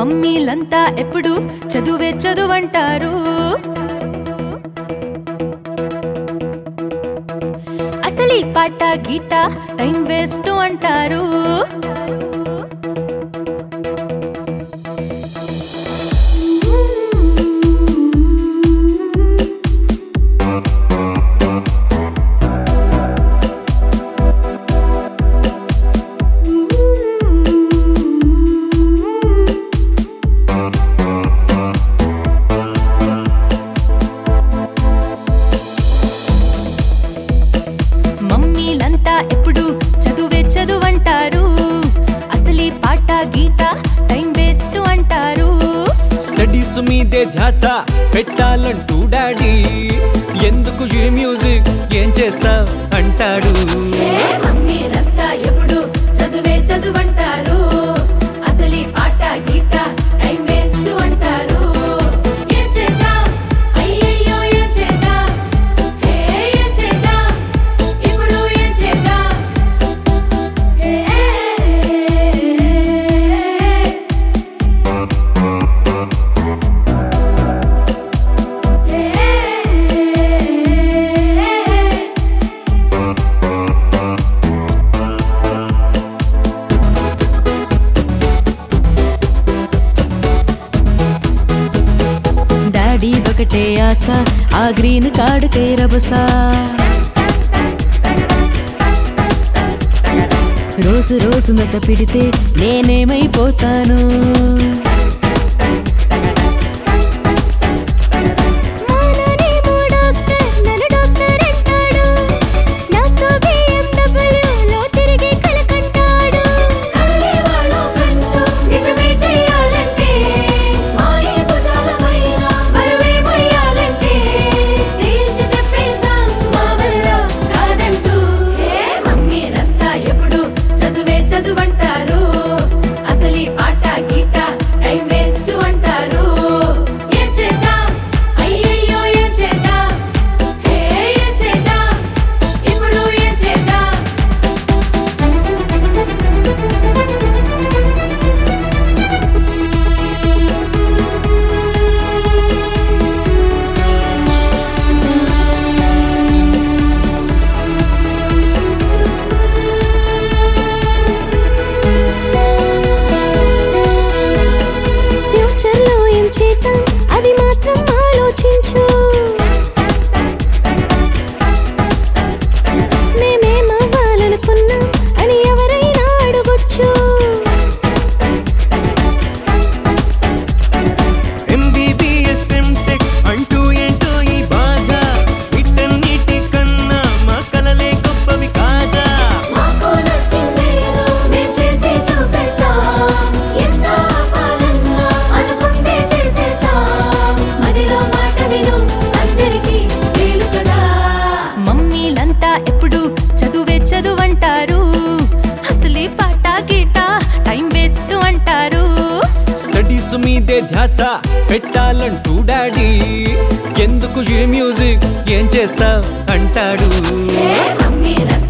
మమ్మీలంతా ఎప్పుడు చదువే చదువంటారు అసలు ఈ పాట గీట టైం వేస్ట్ అంటారు మమ్మీలంతా ఎప్పుడు చదువే చదువంటారు అసలు ఈ పాట గీట టైం వేస్ట్ అంటారు స్టడీస్ మీదే ధ్యాస పెట్టాలంటూ డాడీ ఎందుకు ఈ మ్యూజిక్ ఏం చేస్తా అంటాడు మమ్మీలంతా ఎప్పుడు చదువే చదువంటారు అసలు ఈ పాట గీట టైం వేస్ట్ అంటారు ఏం చేద్దాం అయ్యయ్యో ఏం చేద్దాం హే ఏం చేద్దాం ఇప్పుడు ఏం చేద్దాం హే హే డాడీదొకటే ఆశ ఆ గ్రీన్ కార్డు తేరబసా రోజు రోజు నస పిడితే నేనేమైపోతాను మాననేమో డాక్టర్ నన్ను డాక్టర్ అంటాడు నాతో బిఎండబ్ల్యూలో తిరిగి కలకంటాడు కదలేవాళ్ళో కంటూ నిజమే చెయ్యాలంటే మాయ భుజాలపైన బరువే మొయ్యాలంటే తేల్చి చెప్పేస్తాం మా వల్ల కాదంటూ హే మమ్మీలంతా ఎప్పుడు చదువే చదువంటారు అసలు ఈ పాట గీట టైం వేస్ట్ అంటారు ఏం చేద్దాం అయ్యయ్యో ఏం చేద్దాం హే ఏం చేద్దాం ఇప్పుడు ఏం చేద్దాం ఫ్యూచర్లో ఏం చేద్దాం అది మాత్రం ఆలోచించు మేమేమవ్వాలనుకున్నాం అని ఎవరైనా అడగొచ్చు ఎంబీబీఎస్ ఎంటెక్ అంటూ ఏంటో ఈ బాధ వీటన్నిటి కన్నా మా కలలే గొప్పవి కాదా మాకు నచ్చిందేదో మేం చేసి చూపిస్తాం ఎంత ఆపాలన్నా అనుకుందే చేసేస్తాం మదిలో మాట విను అందరికీ మేలు కదా మమ్మీలంతా ఎప్పుడు చదువే చదువంటారు అసలే పాట గీట టైం వేస్ట్ అంటారు స్టడీస్ మీదే ధ్యాస పెట్టాలంటూ డాడీ ఎందుకు ఈ మ్యూజిక్ ఏం చేస్తా అంటాడు ఏ మమ్మీలంతా